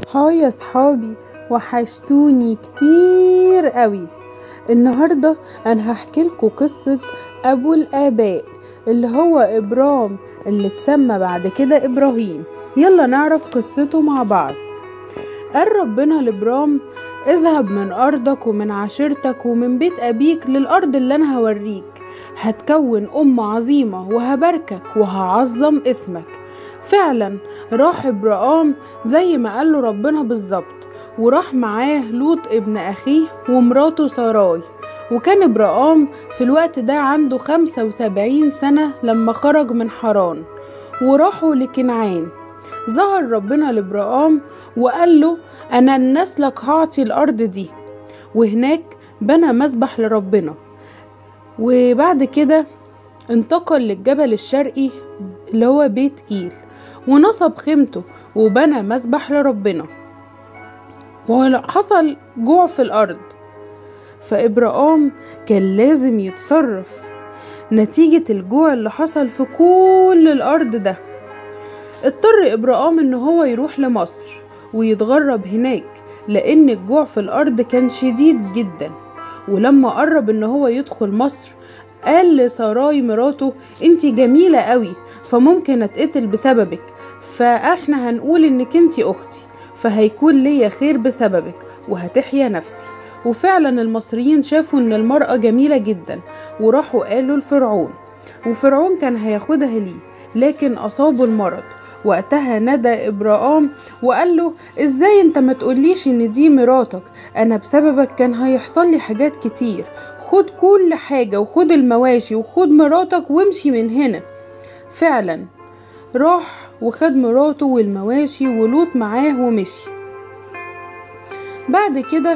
هاي يا صحابي وحشتوني كتير قوي النهاردة أنا هحكي لكم قصة أبو الآباء اللي هو إبرام اللي اتسمى بعد كده إبراهيم يلا نعرف قصته مع بعض قال ربنا لإبرام اذهب من أرضك ومن عشيرتك ومن بيت أبيك للأرض اللي أنا هوريك هتكون أمة عظيمة وهباركك وهعظم اسمك فعلا راح إبرام زي ما قاله ربنا بالظبط وراح معاه لوط ابن أخيه ومراته ساراي وكان إبرام في الوقت ده عنده خمسة وسبعين سنة لما خرج من حران وراحوا لكنعان ظهر ربنا لإبرام وقال له أنا لنسلك هعطي الأرض دي وهناك بنى مسبح لربنا وبعد كده انتقل للجبل الشرقي اللي هو بيت إيل ونصب خيمته وبنى مسبح لربنا وحصل جوع في الأرض فإبراهام كان لازم يتصرف نتيجة الجوع اللي حصل في كل الأرض ده اضطر إبراهام إن هو يروح لمصر ويتغرب هناك لأن الجوع في الأرض كان شديد جدا ولما قرب إن هو يدخل مصر قال لسراي مراته انتي جميلة قوي فممكن اتقتل بسببك فاحنا هنقول انك انتي اختي فهيكون ليا خير بسببك وهتحيا نفسي وفعلا المصريين شافوا ان المرأة جميلة جدا وراحوا قالوا لفرعون وفرعون كان هياخدها ليه لكن اصابه المرض وقتها ندى ابراهام وقال له ازاي انت ما تقوليش ان دي مراتك انا بسببك كان هيحصل لي حاجات كتير خد كل حاجة وخد المواشي وخد مراتك وامشي من هنا فعلا راح وخد مراته والمواشي ولوط معاه ومشي بعد كده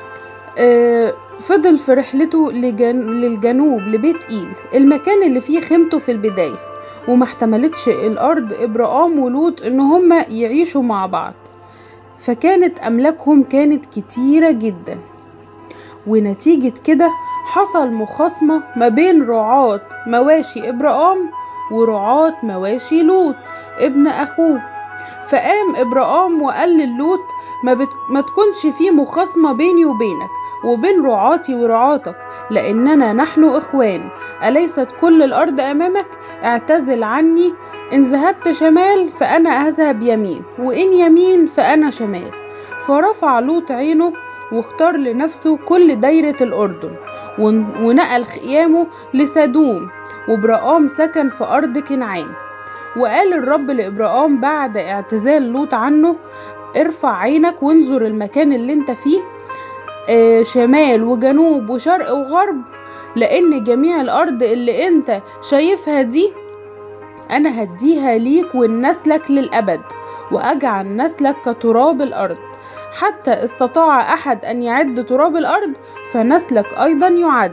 آه فضل في رحلته لجن... للجنوب لبيت إيل المكان اللي فيه خيمته في البداية وما احتملتش الأرض إبراهام ولوط إن هما يعيشوا مع بعض فكانت أملاكهم كانت كتيرة جدا ونتيجة كده حصل مخاصمة ما بين رعاة مواشي إبراهام ورعاة مواشي لوط ابن أخوه فقام إبراهام وقال للوط ما, بت... ما تكونش في مخاصمة بيني وبينك وبين رعاتي ورعاتك لأننا نحن إخوان أليست كل الأرض أمامك اعتزل عني إن ذهبت شمال فأنا أذهب يمين وإن يمين فأنا شمال فرفع لوط عينه واختار لنفسه كل دايرة الأردن ونقل خيامه لسدوم وإبراهام سكن في أرض كنعان وقال الرب لإبراهام بعد اعتزال لوط عنه ارفع عينك وانظر المكان اللي انت فيه آه شمال وجنوب وشرق وغرب لأن جميع الأرض اللي انت شايفها دي أنا هديها ليك ولنسلك للأبد وأجعل نسلك كتراب الأرض حتى استطاع أحد أن يعد تراب الأرض فنسلك أيضا يعد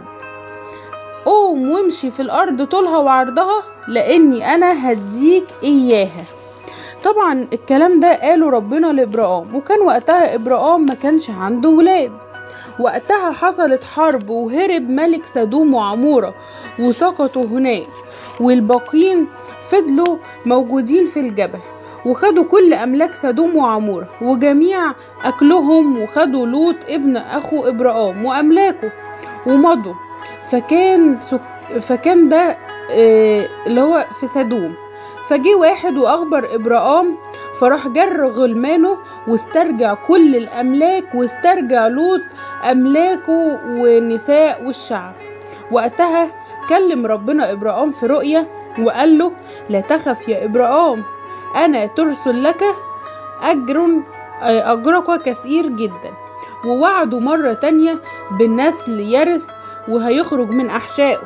قوم وامشي في الأرض طولها وعرضها لأني أنا هديك إياها طبعا الكلام ده قاله ربنا لإبراهام وكان وقتها إبراهام ما كانش عنده ولاد وقتها حصلت حرب وهرب ملك سدوم وعمورة وسقطوا هناك والباقين فضلوا موجودين في الجبل وخدوا كل أملاك سدوم وعمورة وجميع أكلهم وخدوا لوط ابن أخو إبراهام وأملاكه ومضوا فكان سك... فكان ده آه اللي هو في سدوم فجي واحد وأخبر إبراهام فراح جر غلمانه واسترجع كل الأملاك واسترجع لوط أملاكه والنساء والشعب وقتها كلم ربنا إبراهام في رؤية وقال له لا تخف يا إبراهام أنا ترسل لك أجر أجرك كثير جدا ووعده مرة تانية بالنسل يرث وهيخرج من أحشائه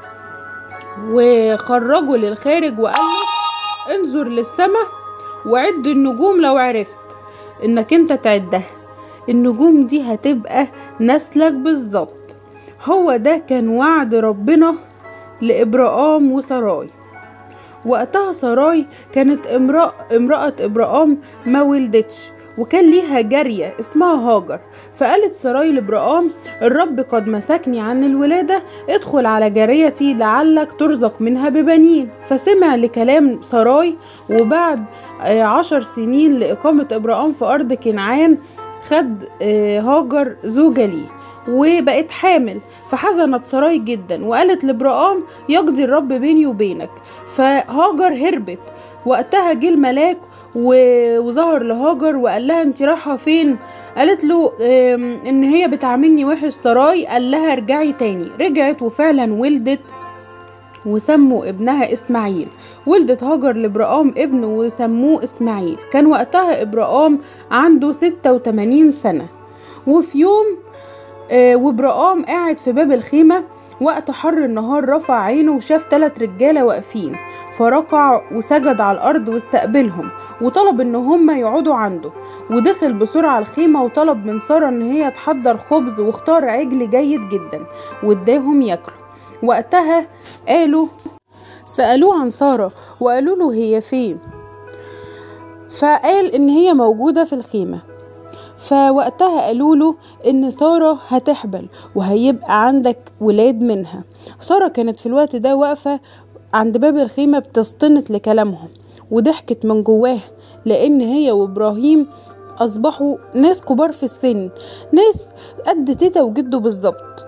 وخرجه للخارج وقال له انظر للسماء وعد النجوم لو عرفت انك انت تعدها النجوم دي هتبقى نسلك بالظبط هو ده كان وعد ربنا لإبراهام وسراي وقتها سراي كانت امرأة, امرأة إبراهام ما ولدتش وكان ليها جارية اسمها هاجر فقالت سراي لابرام الرب قد مسكني عن الولادة ادخل على جاريتي لعلك ترزق منها ببنين فسمع لكلام سراي وبعد آه، عشر سنين لإقامة إبراهام في أرض كنعان خد آه، هاجر زوجة ليه وبقت حامل فحزنت سراي جدا وقالت لابرام يقضي الرب بيني وبينك فهاجر هربت وقتها جه الملاك و- وظهر لهاجر وقال لها انت رايحه فين قالت له آم، ان هي بتعاملني وحش سراي قال لها ارجعي تاني رجعت وفعلا ولدت وسموا ابنها اسماعيل ولدت هاجر لابرام ابن وسموه اسماعيل كان وقتها ابرام عنده 86 سنه وفي يوم آه، وابرام قاعد في باب الخيمة وقت حر النهار رفع عينه وشاف تلات رجالة واقفين فركع وسجد على الأرض واستقبلهم وطلب إن هما يقعدوا عنده ودخل بسرعة الخيمة وطلب من سارة إن هي تحضر خبز واختار عجل جيد جدا واداهم ياكلوا وقتها قالوا سألوه عن سارة وقالوا له هي فين فقال إن هي موجودة في الخيمة فوقتها قالوا له ان ساره هتحبل وهيبقى عندك ولاد منها ساره كانت في الوقت ده واقفه عند باب الخيمه بتستنت لكلامهم وضحكت من جواها لان هي وابراهيم اصبحوا ناس كبار في السن ناس قد تيتا وجده بالظبط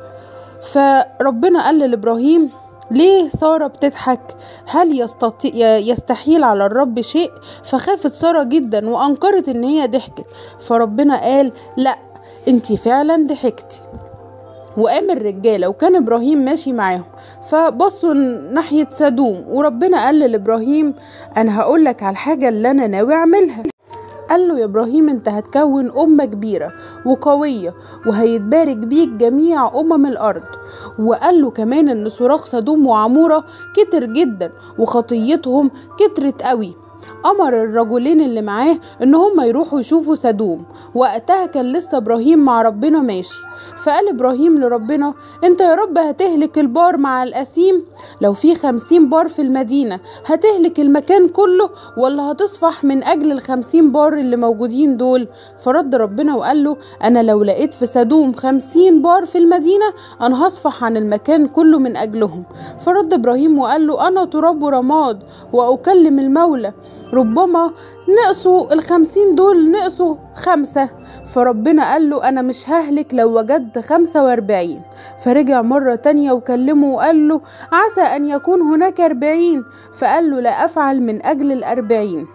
فربنا قال لابراهيم ليه سارة بتضحك هل يستطيع يستحيل على الرب شيء فخافت سارة جدا وأنكرت إن هي ضحكت فربنا قال لا انتي فعلا ضحكتي وقام الرجالة وكان إبراهيم ماشي معاهم فبصوا ناحية سدوم وربنا قال لإبراهيم أنا هقولك على الحاجة اللي أنا ناوي أعملها قال له يا إبراهيم أنت هتكون أمة كبيرة وقوية وهيتبارك بيك جميع أمم الأرض وقال له كمان إن صراخ سدوم وعمورة كتر جدا وخطيتهم كترت قوي أمر الرجلين اللي معاه إن هما يروحوا يشوفوا سدوم وقتها كان لسه إبراهيم مع ربنا ماشي فقال إبراهيم لربنا أنت يا رب هتهلك البار مع الأسيم لو في خمسين بار في المدينة هتهلك المكان كله ولا هتصفح من أجل الخمسين بار اللي موجودين دول فرد ربنا وقال له أنا لو لقيت في سدوم خمسين بار في المدينة أنا هصفح عن المكان كله من أجلهم فرد إبراهيم وقال له أنا تراب رماد وأكلم المولى ربما نقصوا الخمسين دول نقصوا خمسة فربنا قال له أنا مش ههلك لو وجدت خمسة وأربعين فرجع مرة تانية وكلمه وقال له عسى أن يكون هناك أربعين فقال له لا أفعل من أجل الأربعين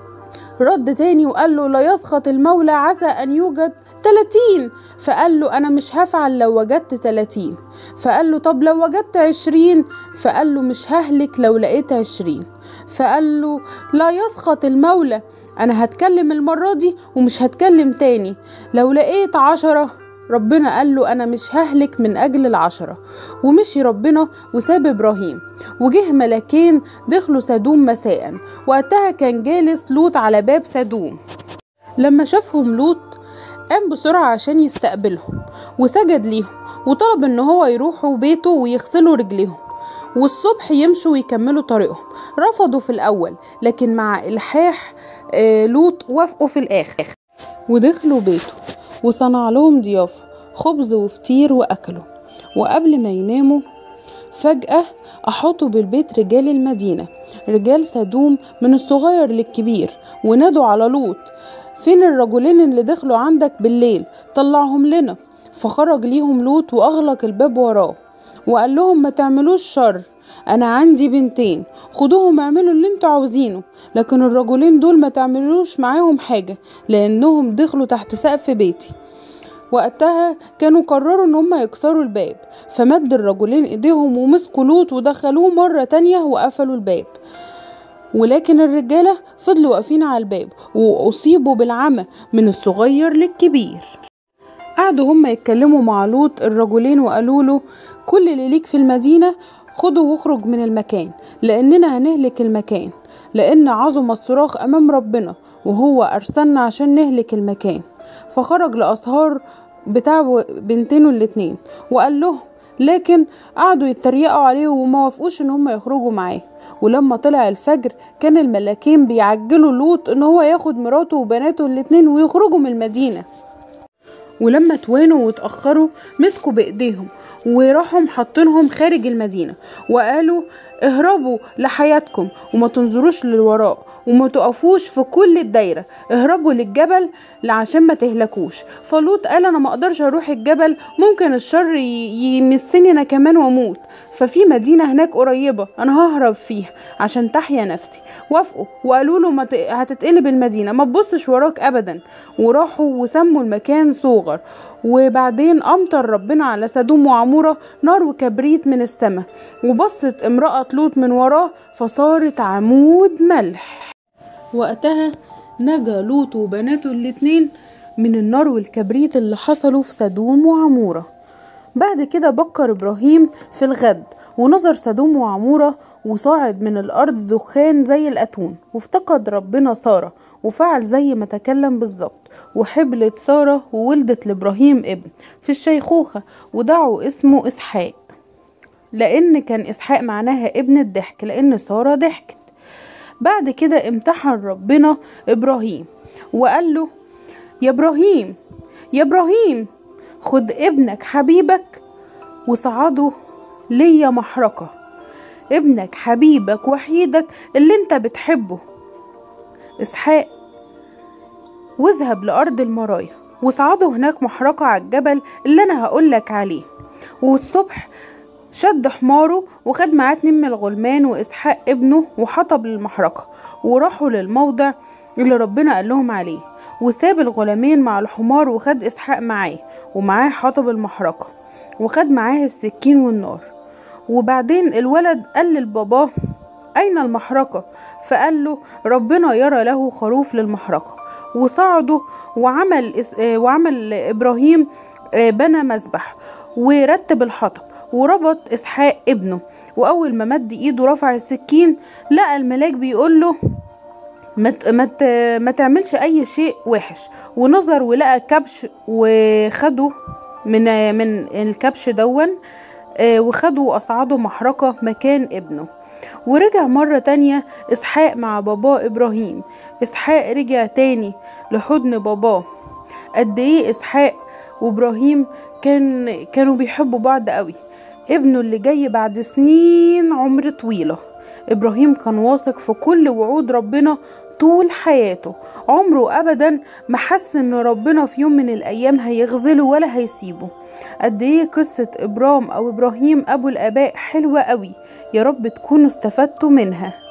رد تاني وقال له لا يسخط المولى عسى أن يوجد تلاتين فقال له أنا مش هفعل لو وجدت تلاتين فقال له طب لو وجدت عشرين فقال له مش ههلك لو لقيت عشرين فقال له لا يسخط المولى أنا هتكلم المرة دي ومش هتكلم تاني لو لقيت عشرة ربنا قال له أنا مش ههلك من أجل العشرة ومشي ربنا وساب إبراهيم وجه ملاكين دخلوا سدوم مساء وقتها كان جالس لوط على باب سدوم لما شافهم لوط قام بسرعة عشان يستقبلهم وسجد ليهم وطلب ان هو يروحوا بيته ويغسلوا رجليهم والصبح يمشوا ويكملوا طريقهم رفضوا في الأول لكن مع إلحاح آه، لوط وافقوا في الآخر ودخلوا بيته وصنع لهم ضيافة خبز وفطير وأكلوا وقبل ما يناموا فجأة أحاطوا بالبيت رجال المدينة رجال سدوم من الصغير للكبير ونادوا على لوط فين الرجلين اللي دخلوا عندك بالليل طلعهم لنا فخرج ليهم لوط وأغلق الباب وراه وقال لهم ما تعملوش شر انا عندي بنتين خدوهم اعملوا اللي انتوا عاوزينه لكن الرجلين دول ما تعملوش معاهم حاجة لانهم دخلوا تحت سقف بيتي وقتها كانوا قرروا ان هم يكسروا الباب فمد الرجلين ايديهم ومسكوا لوط ودخلوه مرة تانية وقفلوا الباب ولكن الرجالة فضلوا واقفين على الباب وأصيبوا بالعمى من الصغير للكبير قعدوا هما يتكلموا مع لوط الرجلين وقالوا له كل اللي ليك في المدينة خده واخرج من المكان لأننا هنهلك المكان لأن عظم الصراخ أمام ربنا وهو أرسلنا عشان نهلك المكان فخرج لأصهار بتاع بنتينه الاتنين وقال لهم لكن قعدوا يتريقوا عليه وما وافقوش ان هم يخرجوا معاه ولما طلع الفجر كان الملاكين بيعجلوا لوط ان هو ياخد مراته وبناته الاتنين ويخرجوا من المدينة ولما توانوا واتأخروا مسكوا بإيديهم وراحوا حاطينهم خارج المدينة وقالوا اهربوا لحياتكم وما تنظروش للوراء وما تقفوش في كل الدايرة اهربوا للجبل عشان ما تهلكوش فلوط قال انا ما اقدرش اروح الجبل ممكن الشر يمسني انا كمان واموت ففي مدينة هناك قريبة انا ههرب فيها عشان تحيا نفسي وافقوا وقالوا له ما ت... هتتقلب المدينة ما تبصش وراك ابدا وراحوا وسموا المكان صوغر وبعدين امطر ربنا على سدوم وعمورة نار وكبريت من السماء وبصت امرأة لوط من وراه فصارت عمود ملح وقتها نجا لوط وبناته الاتنين من النار والكبريت اللي حصلوا في سدوم وعمورة بعد كده بكر إبراهيم في الغد ونظر سدوم وعمورة وصاعد من الأرض دخان زي الأتون وافتقد ربنا سارة وفعل زي ما تكلم بالظبط وحبلت سارة وولدت لإبراهيم ابن في الشيخوخة ودعوا اسمه إسحاق لأن كان إسحاق معناها ابن الضحك لأن سارة ضحكت بعد كده امتحن ربنا إبراهيم وقال له يا إبراهيم يا إبراهيم خد ابنك حبيبك وصعده ليا محرقة ابنك حبيبك وحيدك اللي انت بتحبه اسحاق واذهب لأرض المرايا وصعدوا هناك محرقة على الجبل اللي أنا هقولك عليه والصبح شد حماره وخد معاه اتنين من الغلمان وإسحاق ابنه وحطب للمحرقة وراحوا للموضع اللي ربنا قال لهم عليه وساب الغلامين مع الحمار وخد إسحاق معاه ومعاه حطب المحرقة وخد معاه السكين والنار وبعدين الولد قال لباباه أين المحرقة فقال له ربنا يرى له خروف للمحرقة وصعدوا وعمل وعمل إبراهيم بنى مذبح ورتب الحطب وربط إسحاق ابنه وأول ما مد إيده رفع السكين لقى الملاك بيقول له ما ما ما تعملش اي شيء وحش ونظر ولقى كبش وخده من من الكبش دون وخده واصعده محرقه مكان ابنه ورجع مرة تانية إسحاق مع باباه إبراهيم إسحاق رجع تاني لحضن باباه قد إيه إسحاق وإبراهيم كان كانوا بيحبوا بعض قوي ابنه اللي جاي بعد سنين عمر طويلة إبراهيم كان واثق في كل وعود ربنا طول حياته عمره ابدا ما حس ان ربنا في يوم من الايام هيغزله ولا هيسيبه قد ايه قصة ابرام او ابراهيم ابو الاباء حلوة قوي يا رب تكونوا استفدتوا منها